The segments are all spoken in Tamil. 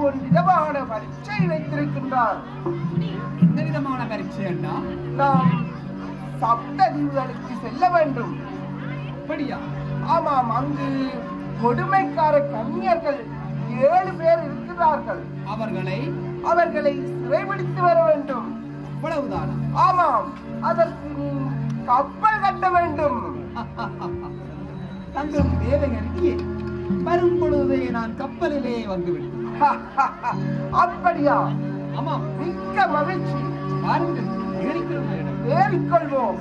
ஒரு விதமான பரீட்சை வைத்திருக்கின்றார் எந்த விதமான பரீட்சை அண்ணா நாம் சப்ததீவுகளுக்கு செல்ல வேண்டும் அப்படியா ஆமாம் அங்கு கொடுமைக்கார கன்னியர்கள் ஏழு பேர் இருக்கிறார்கள் அவர்களை அவர்களை சிறைபிடித்து வர வேண்டும் இவ்வளவுதானா ஆமாம் அதற்கு நீ கப்பல் கட்ட வேண்டும் தங்கள் வேலை அருகே வரும் பொழுதே நான் கப்பலிலே வந்துவிட்டேன் அப்படியா ஆமாம் மிக்க மகிழ்ச்சி பாருங்கள் ஏறிக்கிறோம் மேடம் ஏறிக்கொள்வோம்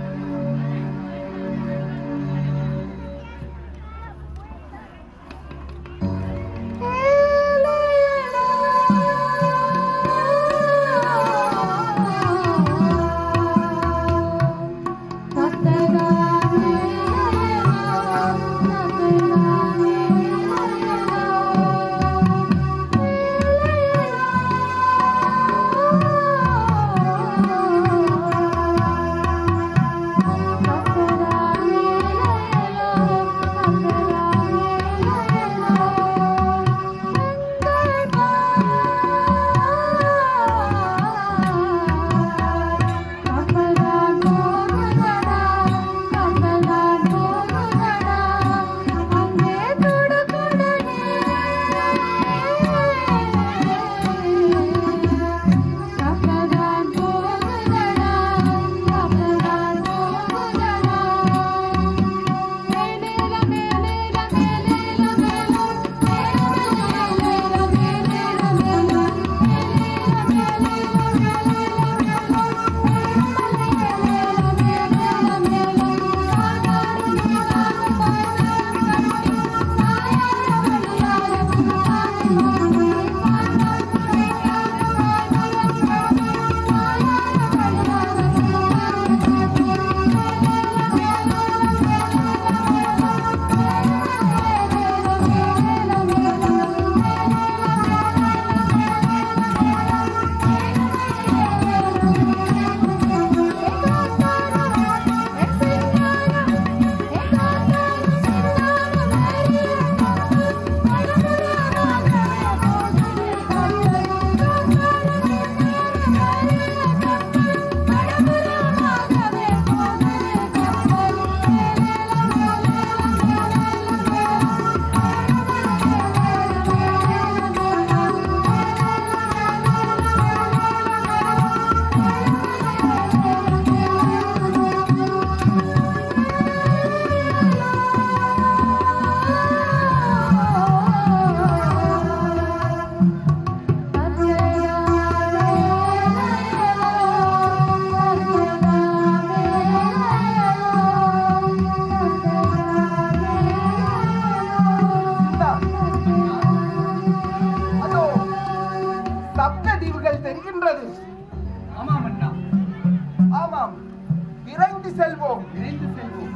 இந்தா. அதோ சப்ததீவுகள் தெரிகின்றது ஆமாம் அண்ணா ஆமாம் விரைந்து செல்வோம் விரைந்து செல்வோம்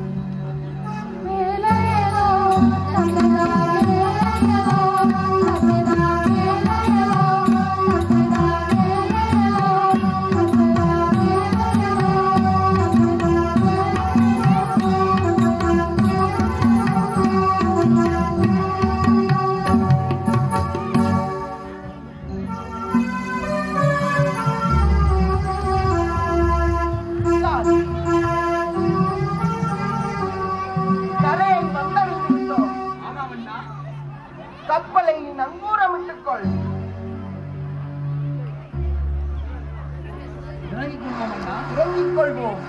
கரையை வந்தடைந்துவிட்டோம் ஆமாம் அண்ணா கப்பலை நங்கூரமிட்டுக் கொள் இறங்கிக் கொள்வோம் அண்ணா இறங்கிக் கொள்வோம்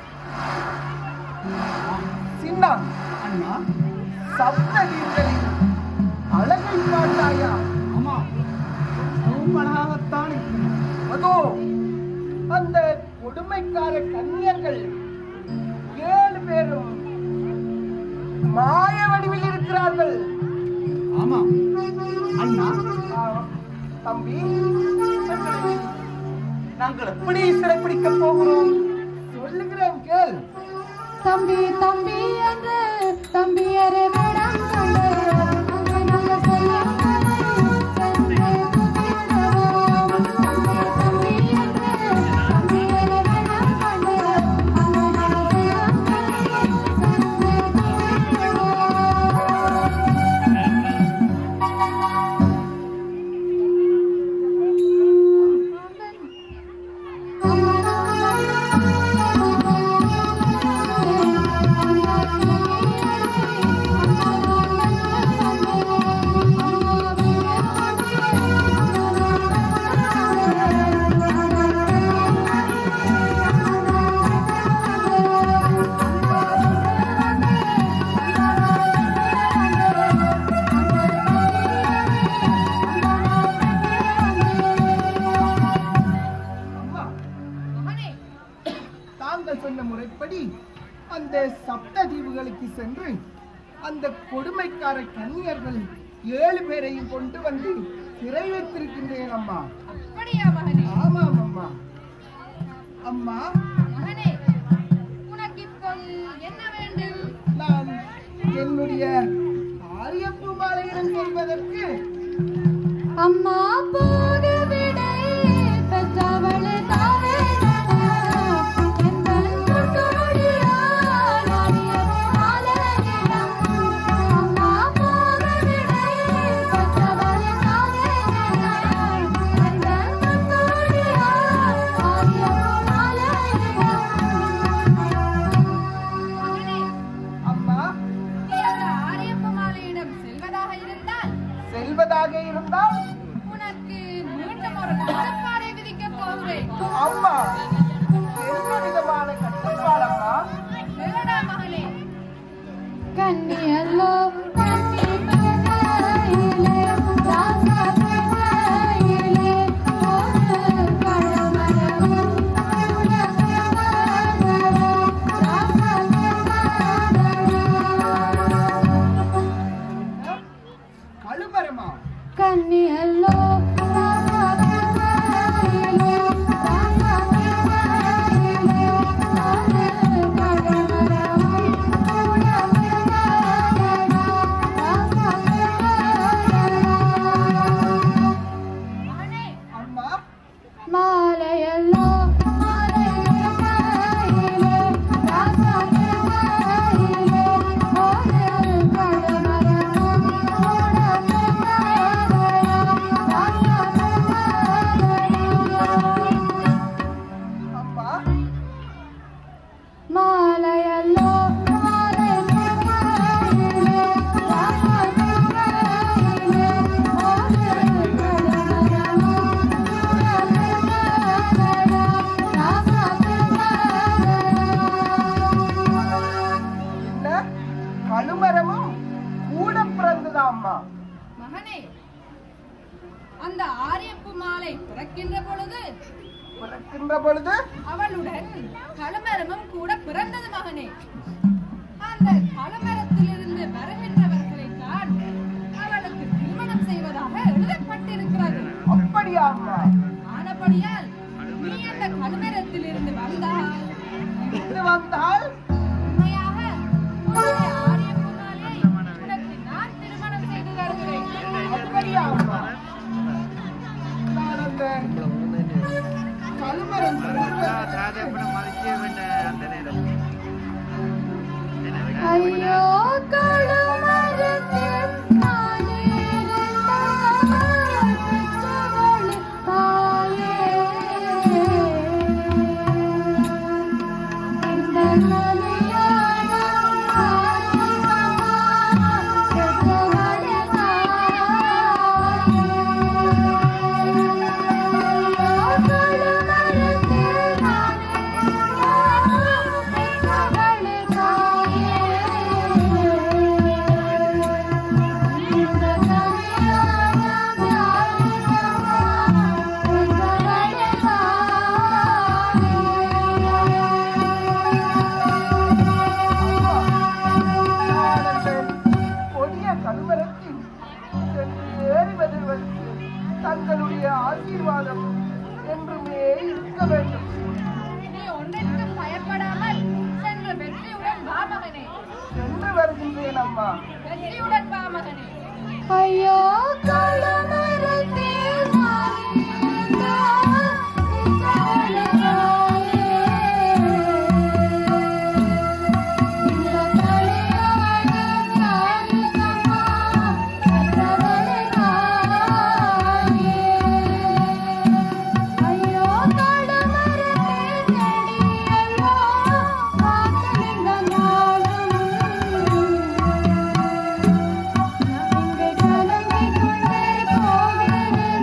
சின்னா அண்ணா சப்ததீவுகளில் அழகை பார்த்தாயா ஆமாம் சூப்பராகத்தான் இருக்கிறது அதோ அந்த கொடுமைக்கார கன்னியர்கள் ஏழு பேரும் மாய வடிவில் இருக்கிறார்கள் ஆமாம் அண்ணா ஆ, தம்பி நாங்கள் எப்படி சிறைப்பிடிக்கப் போகிறோம் சொல்லுகிறேன் கேள் தம்பி தம்பி என்று தம்பியரை வேடம் கொண்டு அங்கே நாங்கள் செல்லும் வரை சென்று குதிரவோம். தம்பி தம்பி என்று தம்பியரை வேடம் கொண்டு அங்கே நாங்கள் செல்லும் வரை சென்று குதிரவோம். அந்த சப்த தீவுகளுக்கு சென்று அந்த கொடுமைக்கார கன்னியர்கள் ஏழு பேரையும் கொண்டு வந்து சிறை வைத்திருக்கின்றேன் அம்மா அப்படியா மகனே ஆமாம் அம்மா அம்மா மகனே உனக்கு இப்போது என்ன வேண்டும் நான் என்னுடைய ஆரியப்பு மாலையிடம் சொல்வதற்கு அம்மா போக விடை பெற்றவளே தாவே எந்தன் முன்னோடியார் அடியவோ மாலையிடம். அம்மா போக விடை பெற்றவளே தாவே எந்தன் முன்னோடியார் அடியவோ மாலையிடம். மகனே அம்மா நீ அந்த ஆரியப்ப மாலையிடம் செல்வதாக இருந்தால் செல்வதாக இருந்தால் உனக்கு மீண்டும் ஒரு கட்டுப்பாடை விதிக்கப் போகிறேன் அம்மா என்ன விதமான கட்டுப்பாடம்மா சொல்லடா மகனே கன்னியல்லோ கன்னி பெண்ணையிலே ராசா பெண்ணையிலே ஒரு கடமரமும் உலகமரமோ ராசா பெண்ணையிலே கழுமரமா கன்னியல்லோ ராசா பெண்ணையிலே ராசா பெண்ணையிலே ஒரு கடமரமும் உலகமரமோ ராசா பெண்ணையிலே மகனே அம்மா மாலையல்லோ மாலையிலே ராசா பெண்ணையிலே ஒரு கடமரமும் உலகமரமோ ராசா பெண்ணையிலே அம்மா மாலையல்லோ மாலையிலே ராசா பெண்ணையிலே ஒரு கடமரமும் உலகமரமோ ராசா பெண்ணையிலே என்ன கழுமரமும் கூட பிறந்ததா அம்மா மகனே அந்த ஆரியப்பு மாலை பிறக்கின்ற பொழுது பிறக்கின்ற பொழுது அவளுடன் களமரமும் கூட பிறந்தது மகனே அந்த களமரத்திலிருந்து வருகின்றவர்களை தான் அவளுக்கு திருமணம் செய்வதாக எழுதப்பட்டிருக்கிறது அப்படியா அம்மா ஆனபடியால் நீ அந்த களமரத்திலிருந்து வந்தால் இன்று வந்தால் உண்மையாக உன்னுடைய ஆரியப்பு மாலையை உனக்கு நான் திருமணம் செய்து தருகிறேன் அப்படியா அம்மா நான் அந்த கழுமரம் ஐயோ கழுமரத்தில் நான் இருந்தால் பெற்றவள் தாயே. இந்த கலியாணம் ஆனந்தமா பெற்றவள் தாயே. ஐயோ கழுமரத்தில் நான் இருந்தால் பெற்றவள் தாயே. இந்த கலியாணம் ஆனந்தமா பெற்றவள் நான் அந்த கொடிய கழுமரத்தில் சென்று ஏறுவதற்கு தங்களுடைய ஆசீர்வாதம் என்றுமே இருக்க வேண்டும் நீ ஒன்றிற்கும் பயப்படாமல் சென்று வெற்றியுடன் வா மகனே சென்று வருகின்றேன் அம்மா வெற்றியுடன் வா மகனே ஐயோ கழுமரத்தில் நான் இருந்தால் பெற்றவள் தாயே. இந்த கலியாணம் யாருக்கம்மா பெற்றவள் தாயே. ஐயோ கழுமரத்தில் செடியெல்லோ வாசலிங்க நாடும் நான் இங்கே கலங்கிக் கொண்டே போகிறேன்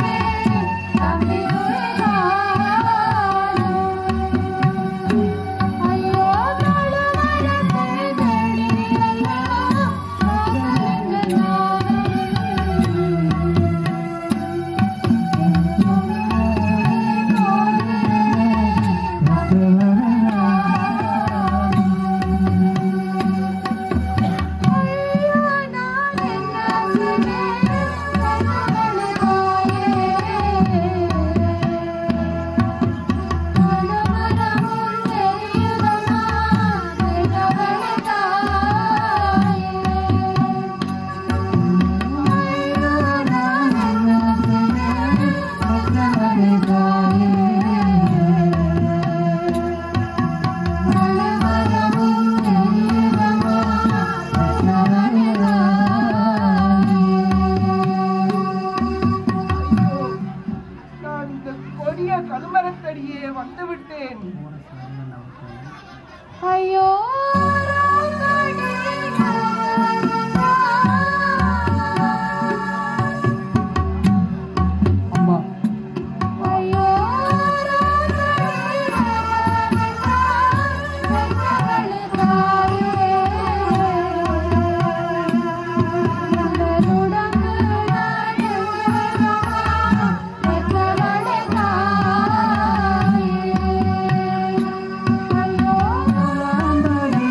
கருமரத்தடியே வந்து விட்டேன் ஐயோ அம்மா ஐயோ ஐயோ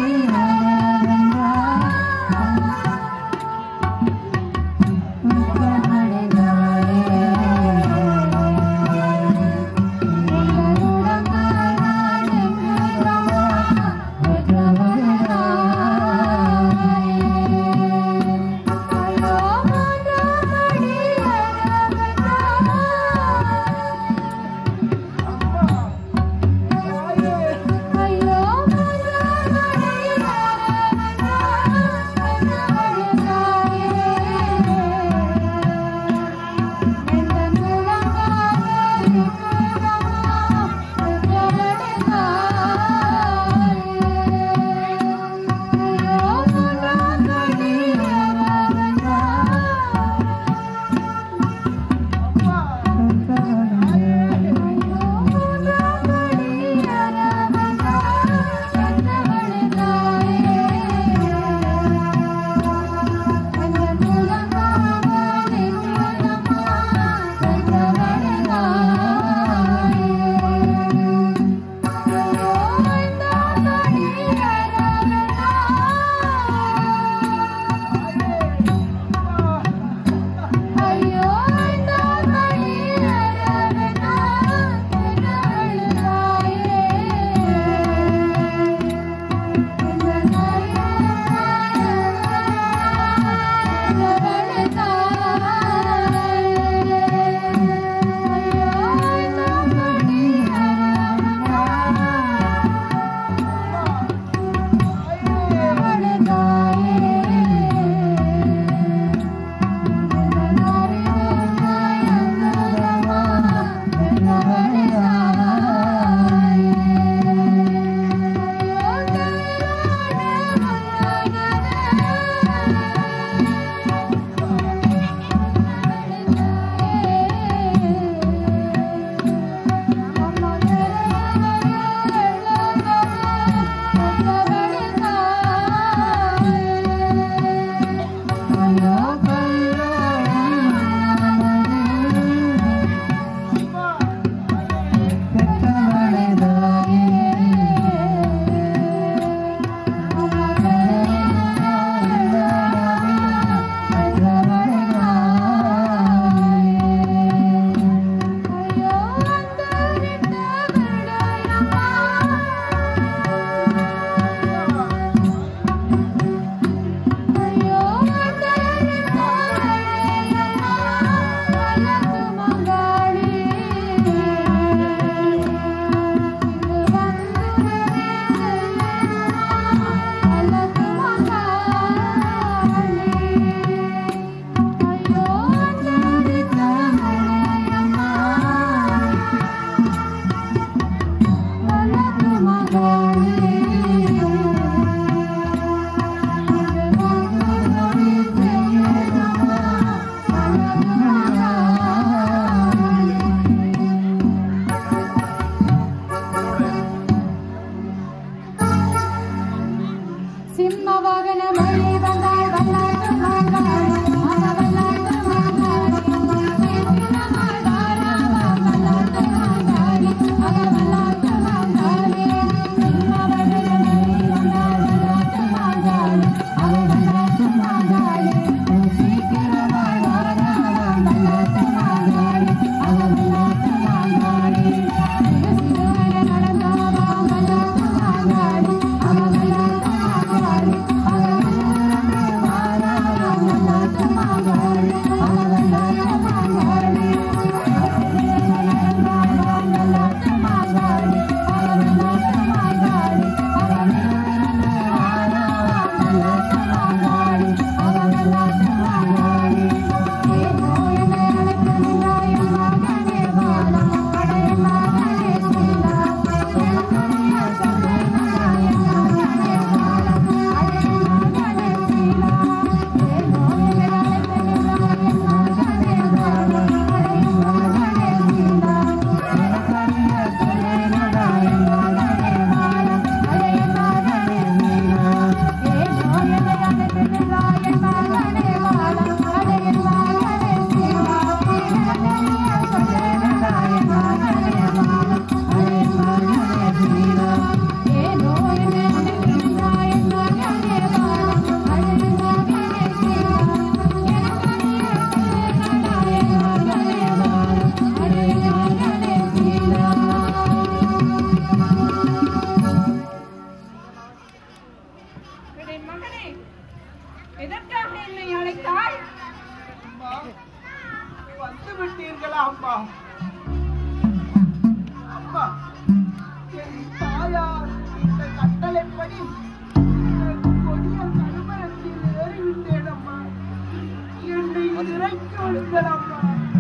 கொடுங்கள் அம்மா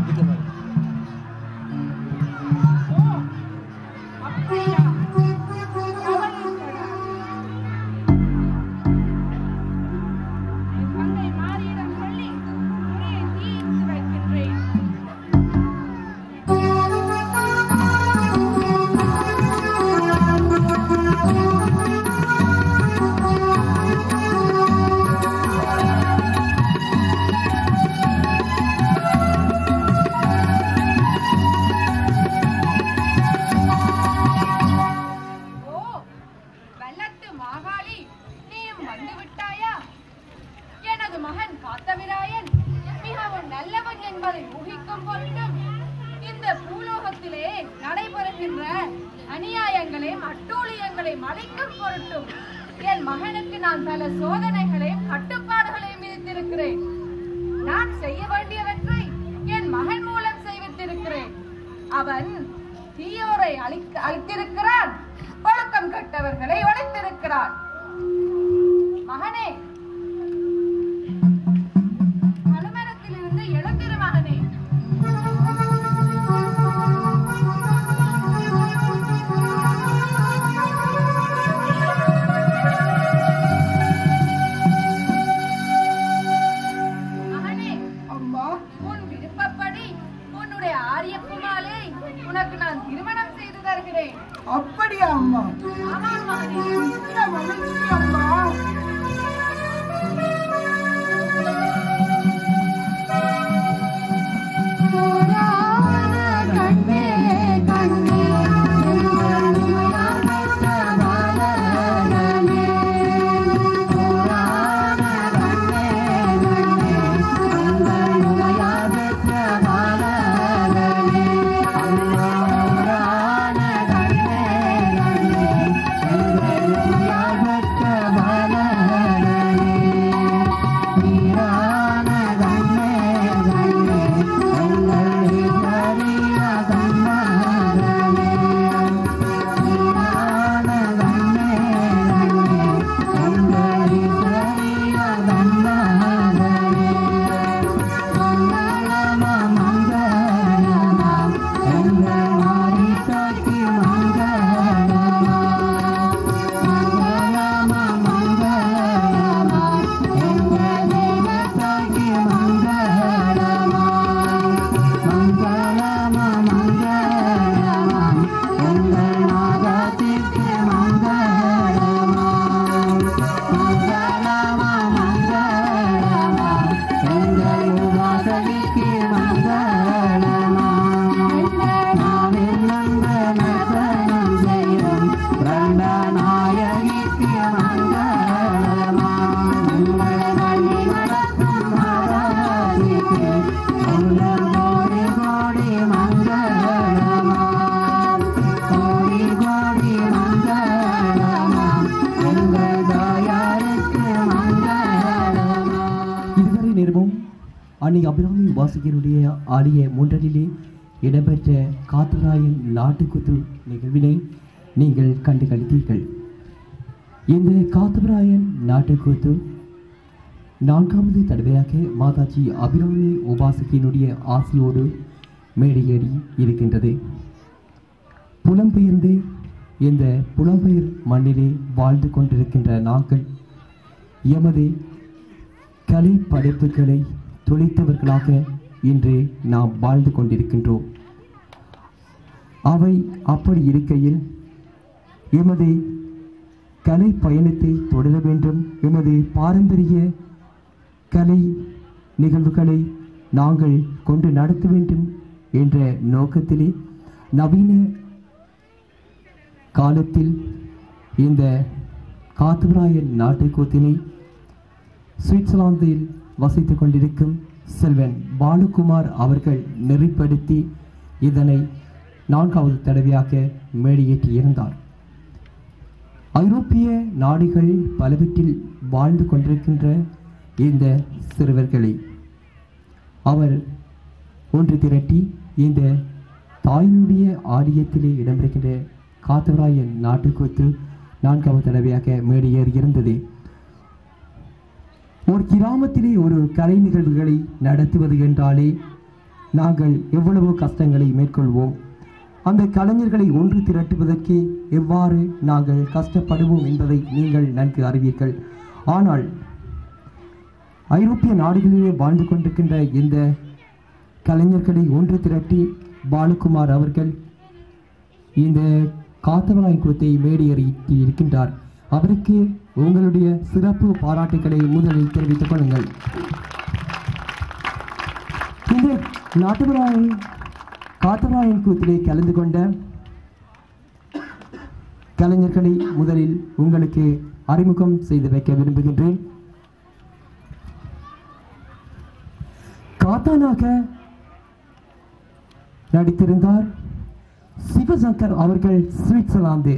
ஓ, அப்படியா? கவனிக்கடா. என் தங்கை மாரியிடம் சொல்லி உன்னை தீர்த்து வைக்கின்றேன் ஓ வெள்ளத்து மாகாளி நீயும் வந்து விட்டாயா எனது மகன் காத்தவிராயன் மிகவும் நல்லவன் என்பதை ஊகிக்கும் பொருட்டும் இந்த பூலோகத்திலே நடைபெறுகின்ற அநியாயங்களையும் அட்டூழியங்களையும் அழிக்கும் பொருட்டும் என் மகனுக்கு நான் பல சோதனைகளையும் கட்டுப்பாடுகளையும் விதித்திருக்கிறேன் நான் செய்ய வேண்டியவற்றை என் மகன் மூலம் செய்வித்திருக்கிறேன் அவன் தீயோரை அழிக்க அழித்திருக்கிறான் ஒழுக்கம் கெட்டவர்களை ஒழித்திருக்கிறான் மகனே கழுமரத்திலிருந்து எழுந்திரு மகனே மகனே அம்மா உன் விருப்பப்படி உன்னுடைய ஆரியக்குமாலை உனக்கு நான் திருமணம் செய்து தருகிறேன் அப்படியா அம்மா ஆமாம் மகனே மிக்க மகிழ்ச்சி அம்மா கண்ணே கண்ணே பெற்ற பாலகனே புராண கண்ணே கண்ணே உங்களுடைய பெற்ற பாலகனே புராண கண்ணே கண்ணே உங்களுடைய பெற்ற பாலகனே நீரான கண்ணே கண்ணே எங்களை சரிய கண்ணாகவே நீரான கண்ணே கண்ணே எங்களை சரிய கண்ணாகவே மங்களமா மங்களமா எங்கள் மாறி சாட்சி மங்களமா மங்களமா மங்களமா எங்கள் தெய்வ சாட்சி மங்களமா மங்களமா மங்களமா எங்கள் நாதத்திற்கு மங்களமா மங்களமா மங்களமா எங்கள் உபாசனைக்கு மங்களமா நாவில் நந்த நசனம் செய்யும் பிரண்டநாயகிக்கு மங்களமா உங்கள் வழி நடக்கும் மகாராஜிக்கு உங்கள் கோடி கோடி மங்களமா கோடி கோடி மங்களமா எங்கள் தாயாருக்கு மங்களமா இதுவரை நேரமும் அன்னை அபிராமி உபாசகருடைய ஆலய மூன்றலிலே இடம்பெற்ற காத்துராயன் நாட்டுக்குத்து நிகழ்வினை நீங்கள் கண்டு கழித்தீர்கள் இந்த காத்துராயன் நாட்டுக்கூத்து நான்காவது தடவையாக மாதாஜி அபிராமி உபாசகியினுடைய ஆசையோடு மேடையேறி இருக்கின்றது புலம்பெயர்ந்து இந்த புலம்பெயர் மண்ணிலே வாழ்ந்து கொண்டிருக்கின்ற நாங்கள் எமது கலை படைப்புகளை துளைத்தவர்களாக இன்று நாம் வாழ்ந்து கொண்டிருக்கின்றோம் அவை அப்படி இருக்கையில் எமது கலை பயணத்தை தொடர வேண்டும் எமது பாரம்பரிய கலை நிகழ்வுகளை நாங்கள் கொண்டு நடத்த வேண்டும் என்ற நோக்கத்திலே நவீன காலத்தில் இந்த காத்துராயன் நாட்டுக்கூத்தினை சுவிட்சர்லாந்தில் வசித்துக் கொண்டிருக்கும் செல்வன் பாலுகுமார் அவர்கள் நெறிப்படுத்தி இதனை நான்காவது தடவையாக மேடையேற்றி இருந்தார் ஐரோப்பிய நாடுகள் பலவற்றில் வாழ்ந்து கொண்டிருக்கின்ற இந்த சிறுவர்களை அவர் ஒன்று திரட்டி இந்த தாயினுடைய ஆலயத்திலே இடம்பெறுகின்ற காத்தவராயன் நாட்டுக்கூத்து நான்காவது தடவையாக மேடையேறி இருந்தது ஒரு கிராமத்திலே ஒரு கலை நிகழ்வுகளை நடத்துவது என்றாலே நாங்கள் எவ்வளவு கஷ்டங்களை மேற்கொள்வோம் அந்த கலைஞர்களை ஒன்று திரட்டுவதற்கு எவ்வாறு நாங்கள் கஷ்டப்படுவோம் என்பதை நீங்கள் நன்கு அறிவீர்கள் ஆனால் ஐரோப்பிய நாடுகளிலே வாழ்ந்து கொண்டிருக்கின்ற இந்த கலைஞர்களை ஒன்று திரட்டி பாலகுமார் அவர்கள் இந்த காத்தவராய் குலத்தை மேடியேறிட்டு இருக்கின்றார் அவருக்கு உங்களுடைய சிறப்பு பாராட்டுக்களை முதலில் தெரிவித்துக் கொள்ளுங்கள் இந்த நாட்டுவராய் காத்தவராயன் கூத்திலே கலந்து கொண்ட கலைஞர்களை முதலில் உங்களுக்கு அறிமுகம் செய்து வைக்க விரும்புகின்றேன் காத்தானாக நடித்திருந்தார் சிவசங்கர் அவர்கள் சுவிட்சர்லாந்து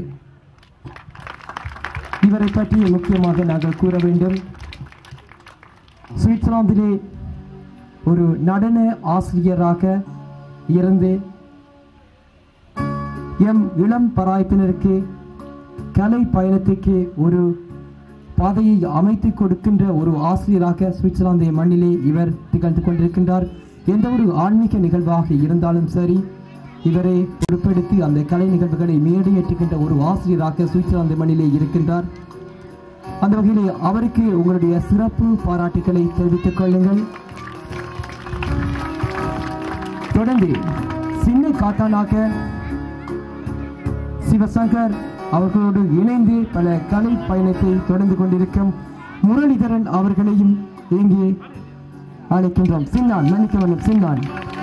இவரை பற்றி முக்கியமாக நாங்கள் கூற வேண்டும் சுவிட்சர்லாந்திலே ஒரு நடன ஆசிரியராக இருந்து எம் இளம் பராயத்தினருக்கு கலை பயணத்துக்கு ஒரு பாதையை அமைத்து கொடுக்கின்ற ஒரு ஆசிரியராக சுவிட்சர்லாந்து மண்ணிலே இவர் திகழ்ந்து கொண்டிருக்கின்றார் எந்த ஒரு ஆன்மீக நிகழ்வாக இருந்தாலும் சரி இவரை பொறுப்பெடுத்து அந்த கலை நிகழ்வுகளை மேடையேற்றுகின்ற ஒரு ஆசிரியராக சுவிட்சர்லாந்து மண்ணிலே இருக்கின்றார் அந்த வகையிலே அவருக்கு உங்களுடைய சிறப்பு பாராட்டுக்களை தெரிவித்துக் கொள்ளுங்கள் தொடர்ந்து சின்ன காத்தானாக சிவசங்கர் அவர்களோடு இணைந்து பல கலை பயணத்தை தொடர்ந்து கொண்டிருக்கும் முரளிதரன் அவர்களையும் இங்கே அழைக்கின்றோம் சின்னான் மன்னிக்க வேண்டும் சின்னான்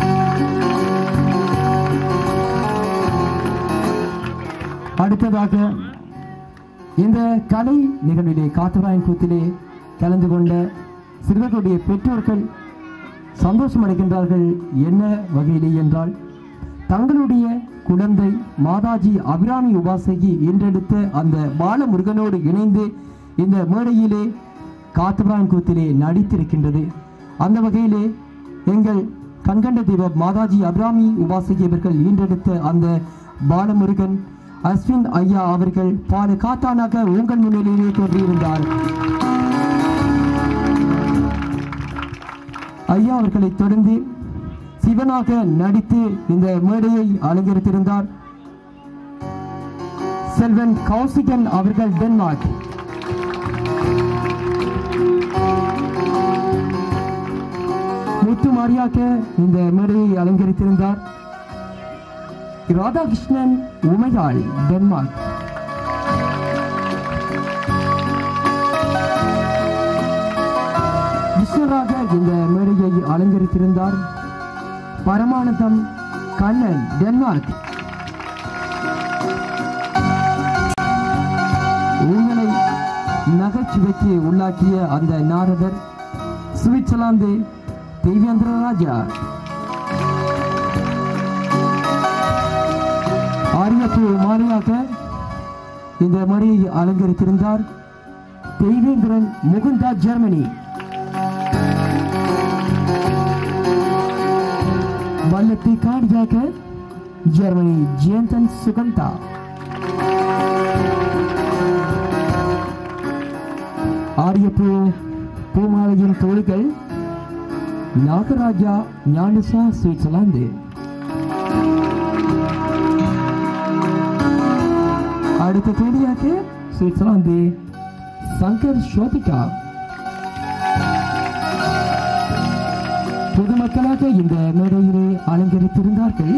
அடுத்ததாக இந்த கலை நிகழ்விலே காத்தராயன் கூத்திலே கலந்து கொண்ட சிறுவர்களுடைய பெற்றோர்கள் சந்தோஷம் அடைகின்றார்கள் என்ன வகையிலே என்றால் தங்களுடைய குழந்தை மாதாஜி அபிராமி உபாசகி என்றெடுத்த அந்த பாலமுருகனோடு இணைந்து இந்த மேடையிலே காத்தபிரான் கூத்திலே நடித்திருக்கின்றது அந்த வகையிலே எங்கள் கண்கண்ட தெய்வ மாதாஜி அபிராமி உபாசகி அவர்கள் ஈன்றெடுத்த அந்த பாலமுருகன் அஸ்வின் ஐயா அவர்கள் பால காத்தானாக உங்கள் முன்னிலையிலே தோன்றியிருந்தார் ஐயா அவர்களை தொடர்ந்து சிவனாக நடித்து இந்த மேடையை அலங்கரித்திருந்தார் செல்வன் கௌசிகன் அவர்கள் டென்மார்க் முத்து மாரியாக இந்த மேடையை அலங்கரித்திருந்தார் ராதாகிருஷ்ணன் உமையாள் டென்மார்க் விஸ்வராக இந்த மேடையை அலங்கரித்திருந்தார் பரமானந்தம் கண்ணன் டென்மார்க் உங்களை நகைச்சுவைக்கு உள்ளாக்கிய அந்த நாரதர் சுவிட்சர்லாந்து தேவேந்திர ராஜா ஆரியத்து மாறியாக இந்த மணியை அலங்கரித்திருந்தார் தெய்வேந்திரன் முகுந்தா ஜெர்மனி வல்லத்தி காடியாக ஜெர்மனி ஜேந்தன் சுகந்தா ஆரியப்பூ பூமாலையின் தோழிகள் நாகராஜா ஞானசா சுவிட்சர்லாந்து அடுத்த தோழியாக சுவிட்சர்லாந்து சங்கர் ஷோபிகா பொதுமக்களாக இந்த மேடையிலே அலங்கரித்திருந்தார்கள்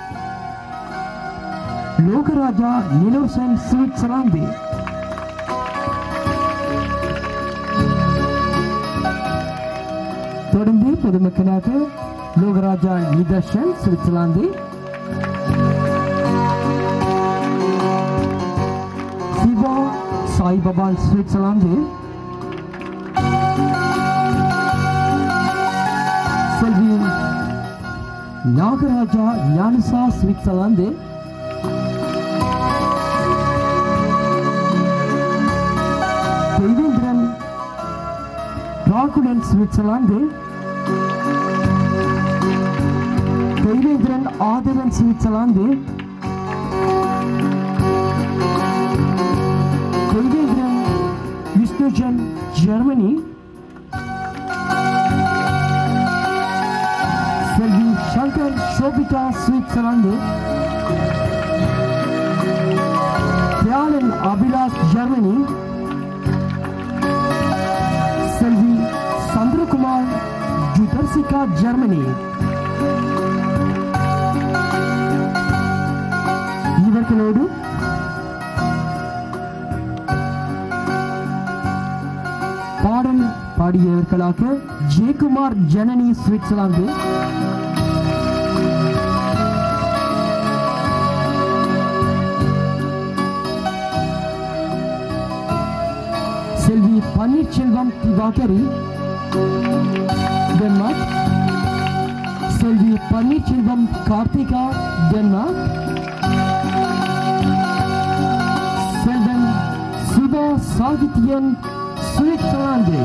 லோகராஜா நிலோசன் சுவிட்சர்லாந்து தொடர்ந்து பொதுமக்களாக Logaraja Nitharshan Switzerland Siva Saibaba Switzerland Selvi Nagaraja Gnanasa Switzerland Theivendran Ragudan Switzerland Theivendran Atharan Switzerland Theivendran Vishnujan Germany Sobika Switzerland Thiyanan Abilash Germany Selvi Chandrakumar Jutharsika Germany இவர்களோடு பாடல் பாடியவர்களாக Jeyakumar Janani Switzerland Selvi Panneerselvam திவாகரி Denmark Selvi Panneerselvam Karthika Denmark Selvan Siva Sahithyan Switzerland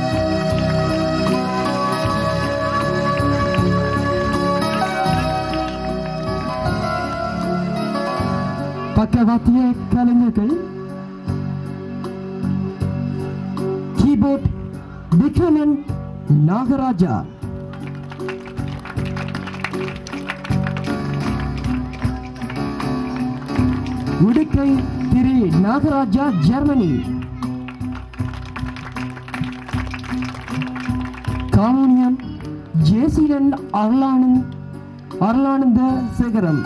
பக்கவாத்திய கலைஞர்கள் கீபோர்ட் விக்ரமன் நாகராஜா உடுக்கை திரு நாகராஜா ஜெர்மனி காமோனியம் ஜேசிலன் அருளானந்த் அருளானந்த சேகரம்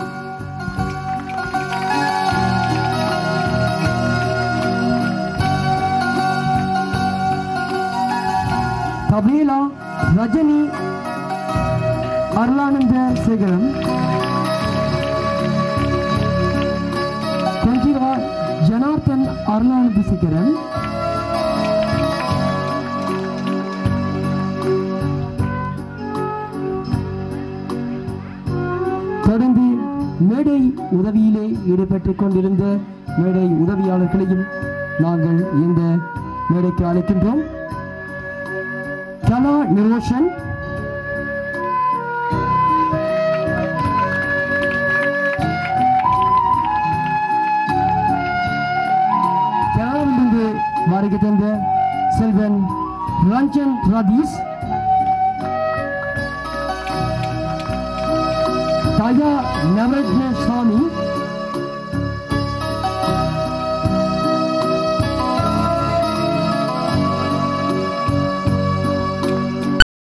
தபேலா ரஜினி அருளானந்த சேகரம் கொஞ்சிவா ஜனார்த்தன் அருளானந்த சேகரம் தொடர்ந்து மேடை உதவியிலே ஈடுபட்டுக் கொண்டிருந்த மேடை உதவியாளர்களையும் நாங்கள் இந்த மேடைக்கு அழைக்கின்றோம் கலா நிரோஷன் கனடாவிலிருந்து வருகை தந்த செல்வன் ரஞ்சன் ரதீஸ் தயா நவரத்ன சாமி